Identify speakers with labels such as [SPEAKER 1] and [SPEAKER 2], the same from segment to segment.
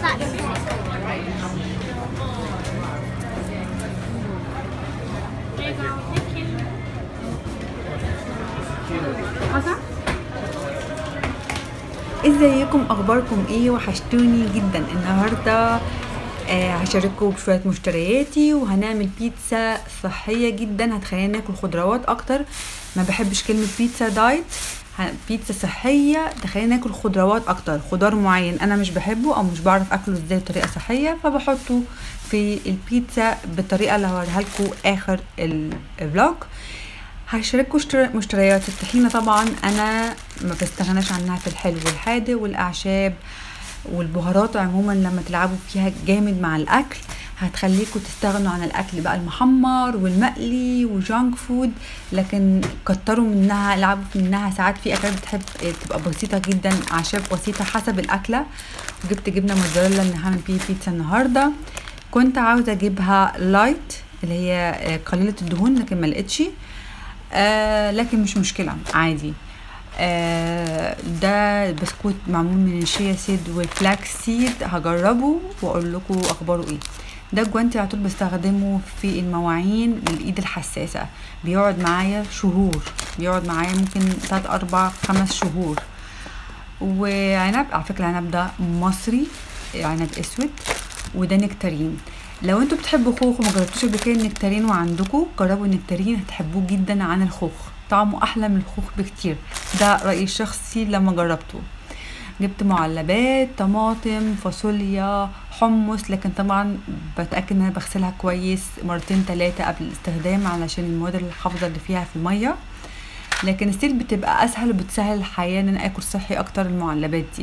[SPEAKER 1] ازيكم اخباركم ايه وحشتوني جدا النهارده آه هشارككم بشويه مشترياتي وهنعمل بيتزا صحيه جدا هتخلينا ناكل خضروات اكتر ما بحبش كلمه بيتزا دايت ه- بيتزا صحيه تخلينا ناكل خضروات اكتر خضار معين انا مش بحبه او مش بعرف اكله ازاي بطريقه صحيه فبحطه في البيتزا بالطريقه اللي هوريها لكم اخر الفلوج هشارككم اشترا- مشتريات الطحينة طبعا انا ما بستغناش عنها في الحلو والحادق والاعشاب والبهارات عموما لما تلعبوا فيها جامد مع الاكل هتخليكم تستغنوا عن الاكل بقى المحمر والمقلي وجانك فود لكن كتروا منها لعبوا منها ساعات في اكلات بتحب تبقى بسيطه جدا اعشاب بسيطه حسب الاكله وجبت جبنه موتزاريلا ان هعمل بيه بيتزا النهارده كنت عاوزه اجيبها لايت اللي هي آه، قليله الدهون لكن ما لقيتش آه لكن مش مشكلة عادي آه ده بسكوت معمول من الشيا سيد والفلاكس سيد هجربه واقول لكم اخباره ايه ده الجوانتي على طول بستخدمه في المواعين للايد الحساسة بيقعد معايا شهور بيقعد معايا ممكن تلات اربع خمس شهور وعنب على فكرة العنب ده مصري عنب اسود وده نكتارين لو انتوا بتحبوا خوخ وما جربتوش قبل كده النكتارين وعندكم جربوا النكتارين هتحبوه جدا عن الخوخ طعمه احلى من الخوخ بكتير ده رأيي الشخصي لما جربته جبت معلبات طماطم فاصوليا حمص لكن طبعا بتأكد ان انا بغسلها كويس مرتين تلاتة قبل الاستخدام علشان المواد الحافظة اللي فيها في المية لكن ستيل بتبقى اسهل وبتسهل الحياة ان انا اكل صحي اكتر المعلبات دي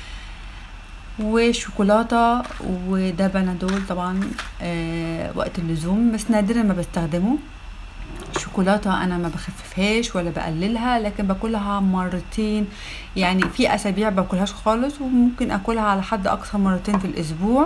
[SPEAKER 1] وشوكولاتة وده بنادول طبعا آه وقت اللزوم بس نادرا ما بستخدمه شوكولاتة انا ما بخففهاش ولا بقللها لكن باكلها مرتين يعني في اسابيع باكلهاش خالص وممكن اكلها على حد اقصى مرتين في الاسبوع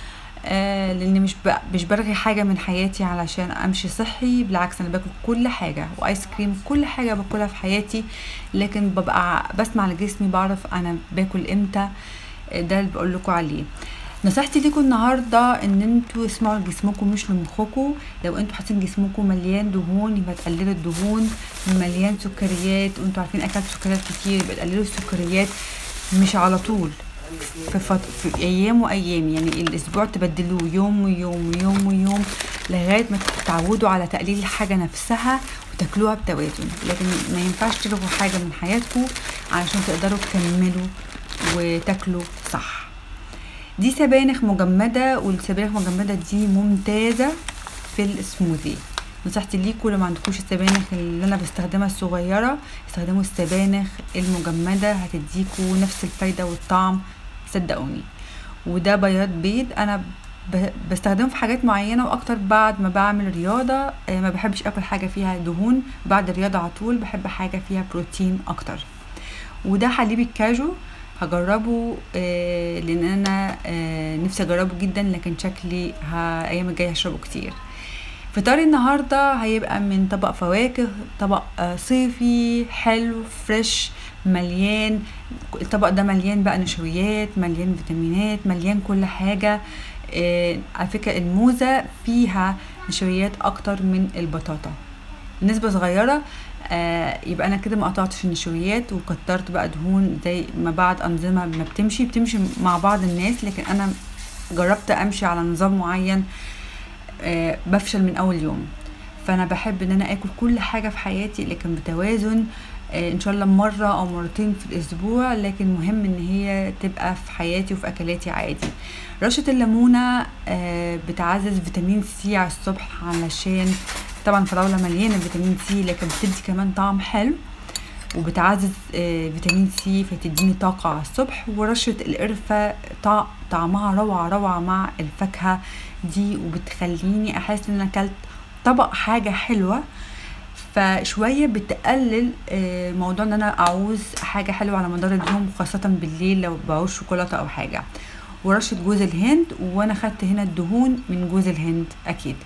[SPEAKER 1] آه لان مش ب... مش برغي حاجه من حياتي علشان امشي صحي بالعكس انا باكل كل حاجه وايس كريم كل حاجه باكلها في حياتي لكن ببقى بسمع لجسمي بعرف انا باكل امتى آه، ده اللي بقول لكم عليه نصيحتي ليكم النهارده ان انتوا اسمعوا لجسمكم مش لمخكم لو انتوا حاسين جسمكم مليان دهون يبقى تقللوا الدهون مليان سكريات وانتوا عارفين اكلت سكريات كتير يبقى تقللوا السكريات مش على طول في, فط... في ايام وايام يعني الاسبوع تبدلوه يوم ويوم ويوم ويوم لغايه ما تتعودوا على تقليل الحاجه نفسها وتاكلوها بتوازن لكن ما ينفعش تلغوا حاجه من حياتكم علشان تقدروا تكملوا وتاكلوا صح دي سبانخ مجمده والسبانخ المجمده دي ممتازه في السموذي نصيحتي ليكم لو ما عندكوش السبانخ اللي انا بستخدمها الصغيره استخدموا السبانخ المجمده هتديكوا نفس الفايده والطعم صدقوني وده بياض بيض انا ب- بستخدمه في حاجات معينه واكتر بعد ما بعمل رياضه آه، ما بحبش اكل حاجه فيها دهون بعد الرياضه على طول بحب حاجه فيها بروتين اكتر وده حليب الكاجو هجربه آه لان انا آه نفسي اجربه جدا لكن شكلي ها ايام الجايه هشربه كتير فطاري النهارده هيبقى من طبق فواكه طبق آه، صيفي حلو فريش مليان الطبق ده مليان بقى نشويات مليان فيتامينات مليان كل حاجه آه، على فكره الموزه فيها نشويات اكتر من البطاطا نسبة صغيرة آه يبقى انا كده ما قطعتش النشويات وكترت بقى دهون زي ما بعد انظمة ما بتمشي بتمشي مع بعض الناس لكن انا جربت امشي على نظام معين آه بفشل من اول يوم فانا بحب ان انا اكل كل حاجة في حياتي لكن بتوازن آه ان شاء الله مرة او مرتين في الاسبوع لكن مهم ان هي تبقى في حياتي وفي اكلاتي عادي رشة الليمونة آه بتعزز فيتامين سي على الصبح علشان طبعا الفراولة مليانة فيتامين سي لكن بتدي كمان طعم حلو وبتعزز آه، فيتامين سي فتديني طاقة على الصبح ورشة القرفة طع- طعمها روعة روعة مع الفاكهة دي وبتخليني أحس إن أنا أكلت طبق حاجة حلوة فشوية بتقلل آه، موضوع ان انا اعوز حاجة حلوة على مدار اليوم خاصة بالليل لو بعوز شوكولاتة او حاجة ورشة جوز الهند وانا خدت هنا الدهون من جوز الهند اكيد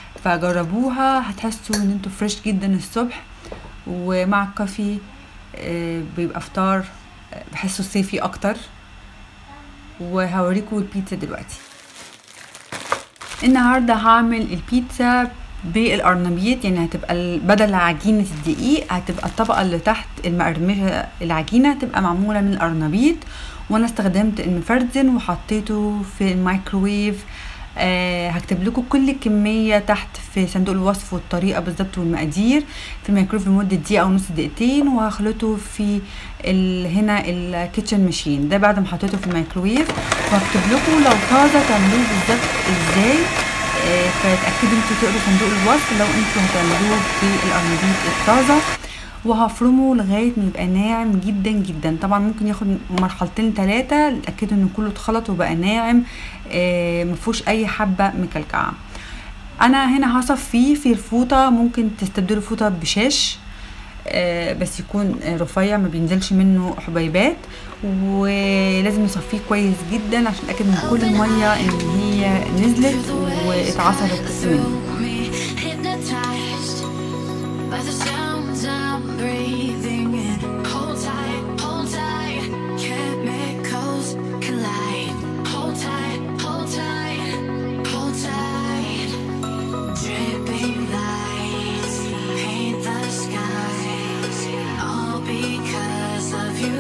[SPEAKER 1] فجربوها هتحسوا ان انتوا فريش جدا الصبح ومع الكافي آه، بيبقى فطار آه، بحسه صيفي اكتر وهوريكم البيتزا دلوقتي النهارده هعمل البيتزا بالقرنبيط يعني هتبقى ال- بدل عجينة الدقيق هتبقى الطبقة اللي تحت المقرمشة العجينة هتبقى معمولة من القرنبيط وانا استخدمت المفرزن وحطيته في الميكروويف آه هكتب لكم كل كمية تحت في صندوق الوصف والطريقة بالظبط والمقادير في الميكروويف لمدة دقيقة أو نص دقيقتين وهخلطه في ال هنا الكيتشن ماشين ده بعد ما حطيته في الميكروويف وهكتب لكم لو طازة تعملوه بالظبط ازاي آه، فتأكدوا انتوا تقروا صندوق الوصف لو انتوا هتعملوه بالقرنبيط الطازة وهفرمه لغاية ما يبقى ناعم جدا جدا طبعا ممكن ياخد مرحلتين ثلاثة اتأكدوا ان كله اتخلط وبقى ناعم آه، مفهوش اي حبة مكلكعة انا هنا هصفيه في الفوطة ممكن تستبدلوا فوطة بشاش آه، بس يكون آه، رفيع ما بينزلش منه حبيبات ولازم نصفيه كويس جدا عشان اتاكد من كل الميه ان هي نزلت واتعصرت منه
[SPEAKER 2] Hypnotized by the sounds I'm breathing in. Hold tight, hold tight. Chemicals collide. Hold tight, hold tight, hold tight. Dripping lights paint the skies. All because of you.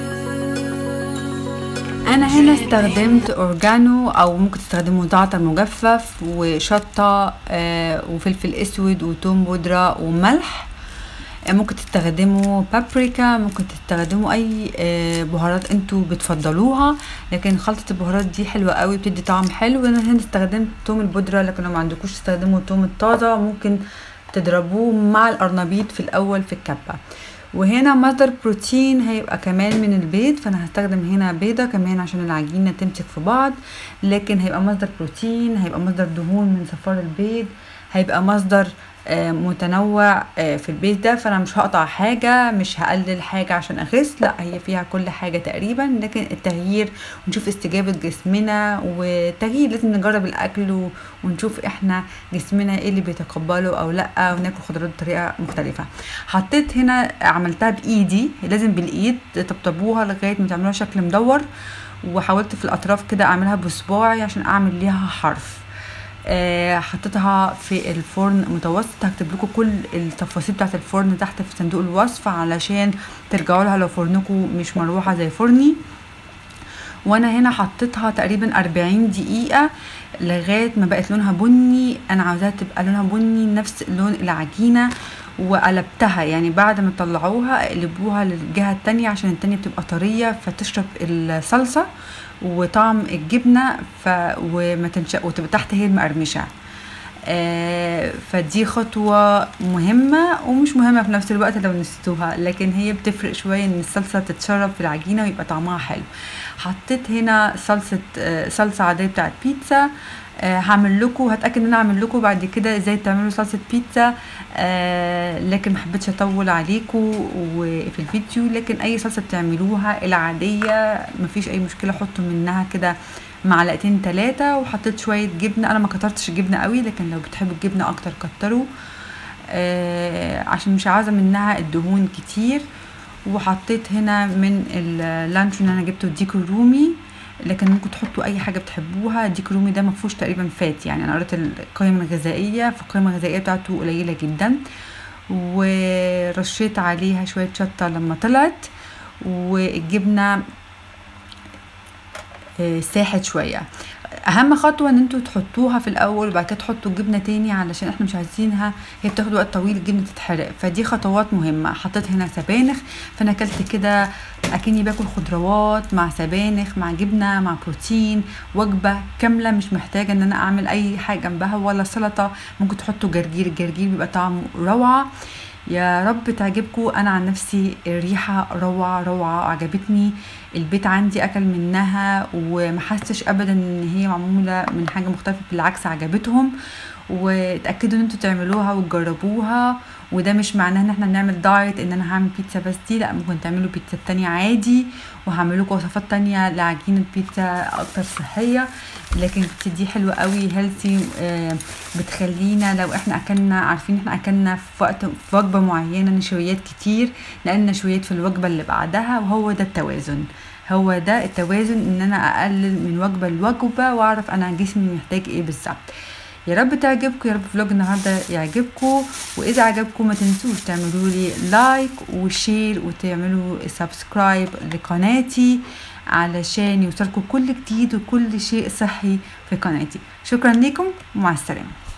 [SPEAKER 1] انا هنا استخدمت اورجانو او ممكن تستخدموا زعتر مجفف وشطه آه، وفلفل اسود وتوم بودره وملح آه، ممكن تستخدموا بابريكا ممكن تستخدموا اي آه، بهارات انتوا بتفضلوها لكن خلطه البهارات دي حلوه قوي بتدي طعم حلو انا هنا استخدمت توم البودره لكن لو ما عندكوش تستخدموا التوم الطازه ممكن تضربوه مع القرنبيط في الاول في الكبه وهنا مصدر بروتين هيبقى كمان من البيض فانا هستخدم هنا بيضة كمان عشان العجينة تمسك في بعض لكن هيبقى مصدر بروتين هيبقى مصدر دهون من صفار البيض هيبقى مصدر آه، متنوع آه، في البيت ده فانا مش هقطع حاجة مش هقلل حاجة عشان اخس لا هي فيها كل حاجة تقريبا لكن التغيير ونشوف استجابة جسمنا والتغيير لازم نجرب الاكل و- ونشوف احنا جسمنا ايه اللي بيتقبله او لا وناكل خضروات بطريقة مختلفة حطيت هنا عملتها بايدي لازم بالايد تطبطبوها لغاية ما تعملوها شكل مدور وحاولت في الاطراف كده اعملها بصباعي عشان اعمل ليها حرف آه، حطيتها في الفرن متوسط هكتب لكم كل التفاصيل بتاعت الفرن تحت في صندوق الوصف علشان ترجعوا لها لو فرنكم مش مروحة زي فرني وانا هنا حطيتها تقريبا 40 دقيقة لغاية ما بقت لونها بني انا عاوزاها تبقى لونها بني نفس لون العجينة وقلبتها يعني بعد ما طلعوها قلبوها للجهة التانية عشان التانية بتبقى طرية فتشرب الصلصة وطعم الجبنة ف... وما تنشأ وتبقى تحت هي المقرمشة آه، فدي خطوة مهمة ومش مهمة في نفس الوقت لو نسيتوها لكن هي بتفرق شوية ان الصلصة تتشرب في العجينة ويبقى طعمها حلو حطيت هنا صلصة آه، صلصة عادية بتاعت بيتزا آه، هعمل لكم هتاكد ان انا اعمل لكم بعد كده ازاي تعملوا صلصه بيتزا آه لكن محبتش اطول عليكم وفي الفيديو لكن اي صلصه بتعملوها العاديه مفيش اي مشكله حطوا منها كده معلقتين ثلاثه وحطيت شويه جبنه انا ما كترتش الجبنه قوي لكن لو بتحبوا الجبنه اكتر كتروا آه عشان مش عايزه منها الدهون كتير وحطيت هنا من اللانشون اللي انا جبته ديكو رومي لكن ممكن تحطوا اي حاجه بتحبوها ديك رومي ده مفهوش تقريبا فات يعني انا قريت القيمه الغذائيه فالقيمه الغذائيه بتاعته قليله جدا ورشيت عليها شويه شطه لما طلعت والجبنه آه، ساحت شويه اهم خطوه ان انتوا تحطوها في الاول وبعد كده تحطوا الجبنه تاني علشان احنا مش عايزينها هي بتاخد وقت طويل الجبنه تتحرق فدي خطوات مهمه حطيت هنا سبانخ فانا اكلت كده اكني باكل خضروات مع سبانخ مع جبنه مع بروتين وجبه كامله مش محتاجه ان انا اعمل اي حاجه جنبها ولا سلطه ممكن تحطوا جرجير الجرجير بيبقى طعمه روعه يا رب تعجبكم انا عن نفسي الريحه روعه روعه عجبتني البيت عندي اكل منها ومحسش ابدا ان هي معموله من حاجه مختلفه بالعكس عجبتهم وتاكدوا ان انتوا تعملوها وتجربوها وده مش معناه ان احنا نعمل دايت ان انا هعمل بيتزا بس دي لا ممكن تعملوا بيتزا تانية عادي وهعمل لكم وصفات تانية لعجينة بيتزا اكتر صحية لكن البيتزا دي حلوة قوي هيلثي بتخلينا لو احنا اكلنا عارفين احنا اكلنا في وقت في وجبة معينة نشويات كتير لان نشويات في الوجبة اللي بعدها وهو ده التوازن هو ده التوازن ان انا اقلل من وجبه لوجبه واعرف انا جسمي محتاج ايه بالظبط يا رب تعجبكم يا رب فلوج النهارده يعجبكم واذا عجبكم ما تنسوش تعملوا لي لايك وشير وتعملوا سبسكرايب لقناتي علشان يوصلكم كل جديد وكل شيء صحي في قناتي شكرا لكم ومع السلامه